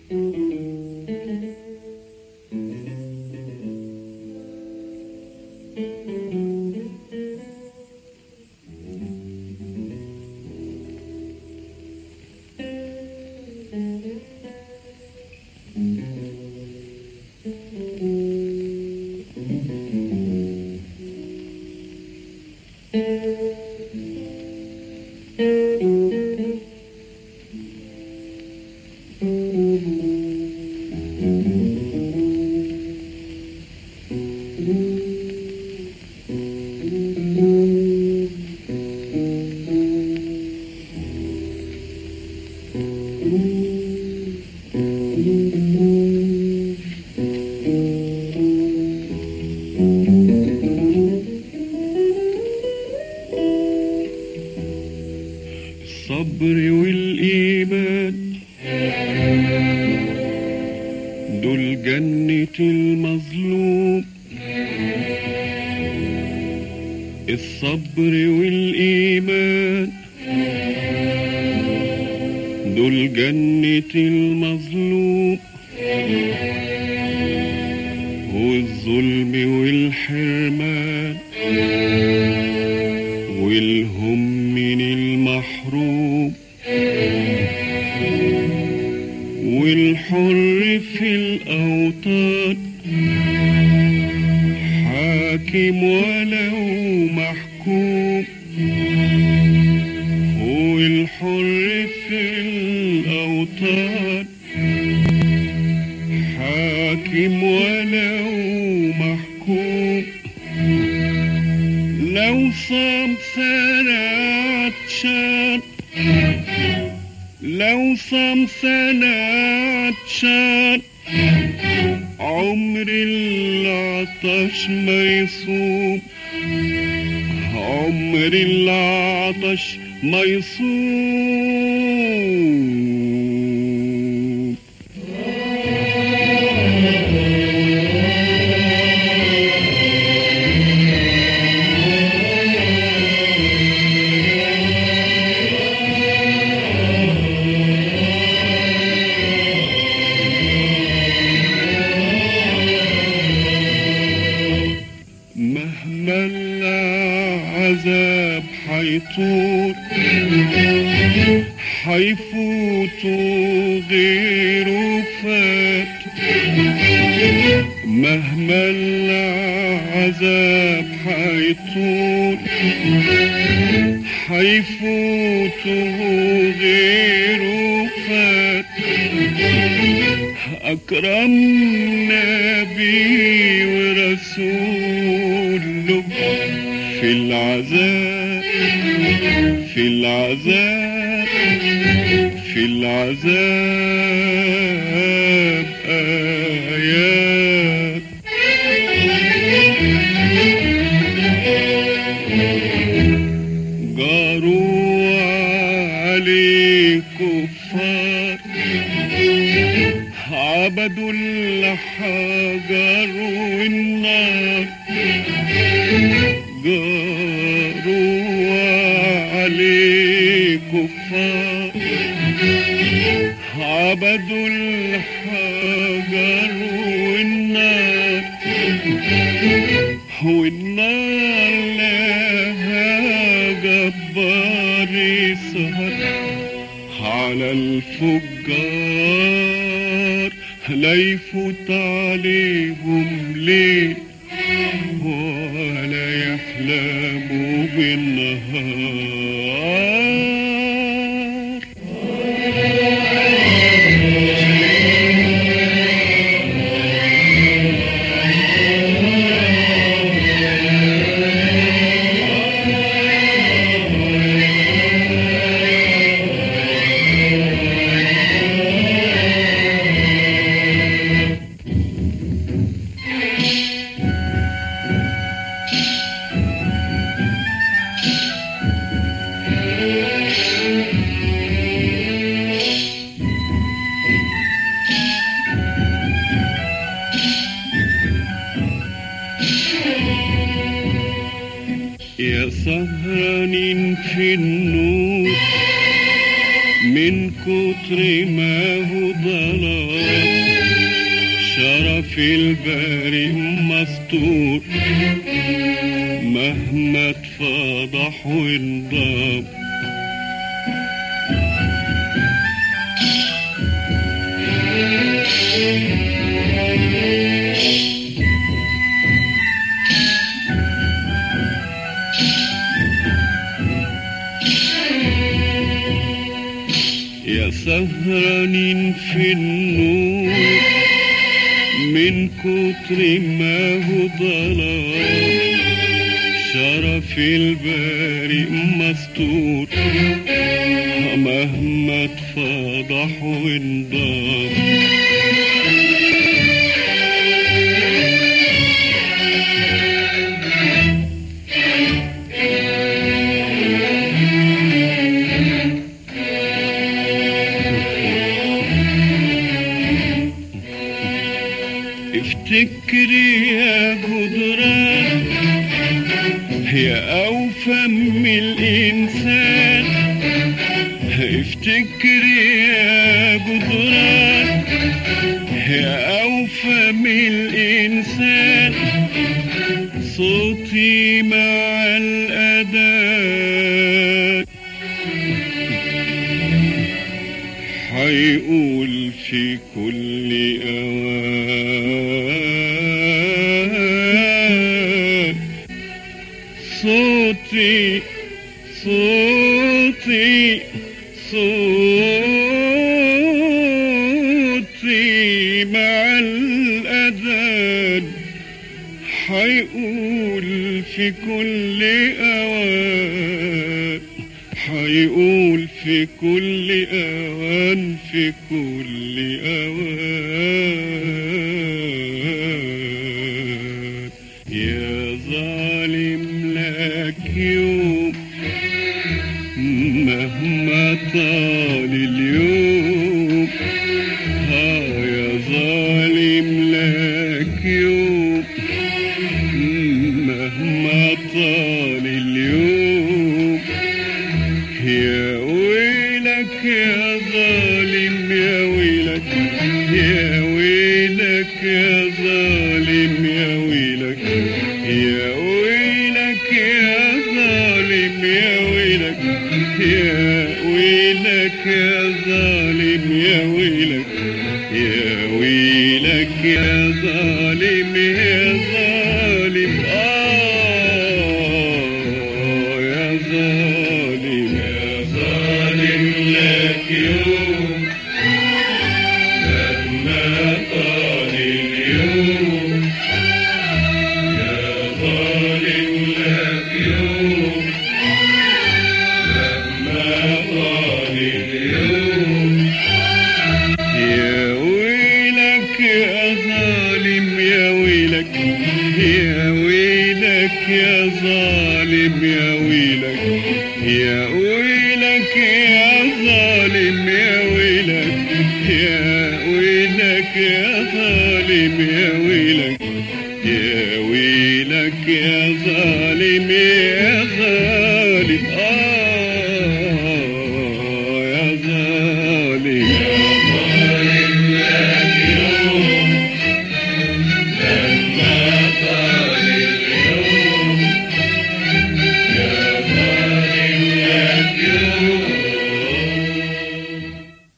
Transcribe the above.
الصبر والإيمان دول جنة المظلوم الصبر والإيمان دول جنة المظلوم والظلم والحرمان والهم من المحروم والحر في الأوطان حاكم ولو محكوم والحر في الأوطان حاكم ولو محكوم لو صام سنة عطشان لو صام سنة عطشان عمر العطش ما يصوم عمر العطش ما يصوم مهما العذاب حيطول حيفوت غيره فات مهما العذاب حيطول حيفوت غيره فات أكرم نبي ورسول له في العذاب في العذاب في العذاب آيات جاروا عليه كفار عبدوا الحجر والنار جاروا عليه كفار عبدوا الحجر والنار والنار لها جبار يسهر على الفجار لا يفوت عليهم ليل ولا يحلموا بالنهار يا سهرانين في النور من كتر ما هو ضلال شرف البارئ مستور مهما اتفضح وانضام يا سهرانين في النور من كتر ما هو ضلال شرف البارئ مستور مهما اتفضح وانضام افتكري يا جدران يا أوفى من الإنسان افتكري يا جدران يا أوفى من الإنسان صوتي مع الأذان حيقول في كل أوان صوتي صوتي صوتي مع الأذان حيقول في كل أوان حيقول في كل أوان في كل أوان يا ظالم لك يوم مهما طال اليوم ها يا ظالم لك يوم مهما طال اليوم يا ويلك يا ظالم يا ويلك يا ويلك يا ظالم يا ويلك يا ويلك يا ظالم يا ويلك يا ويلك يا ظالم يا ويلك يا ويلك يا ظالم يا ظالم آه يا ظالم يا ظالم لك يوم لما طال اليوم يا ظالم لك يوم لما طال اليوم يا ويلك يا ظالم يا ويلك يا ويلك يا ظالم يا ويلك يا ويلك يا ظالم يا ويلك يا ويلك يا ظالم يا ويلك يا ويلك يا ظالم يا